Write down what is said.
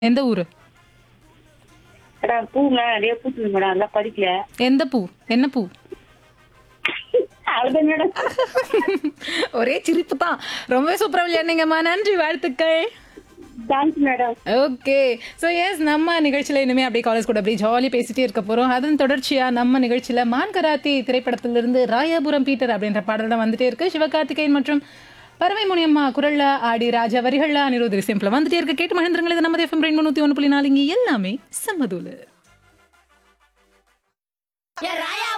எந்த ஊரு மேடம் பூங்க நிறைய பூத்துது மேடம் நல்லா பறிக்கல எந்த பூ என்ன பூ அவ்வளவுதான் மேடம் ஒரே சிரிப்பு தான் ரொம்பவே சூப்பரா விளையாடுனீங்கம்மா நன்றி வாழ்த்துக்கள் thanks madam okay so yes நம்ம நிகழ்ச்சியில் இனிமே அப்படியே காலேஜ் கூட அப்படியே ஜாலியாக பேசிட்டே இருக்க போகிறோம் அதன் தொடர்ச்சியாக நம்ம நிகழ்ச்சியில் மான் கராத்தி திரைப்படத்திலிருந்து ராயாபுரம் பீட்டர் அப்படின்ற பாடல் தான் வந்துட்டே இருக்கு சிவகார்த்திகேயன் மற்றும் பறவை முனியம்மா குரல்ல ஆடி ராஜா வரிகள்ல அனிருத் சிம்பிள் வந்துட்டே இருக்க கேட்டு மகேந்திரங்கள் இது நம்ம எஃப்எம் ரெண்டு நூற்றி ஒன்று புள்ளி நாலு இங்கே எல்லாமே சம்மதூலு Yeah, Raya.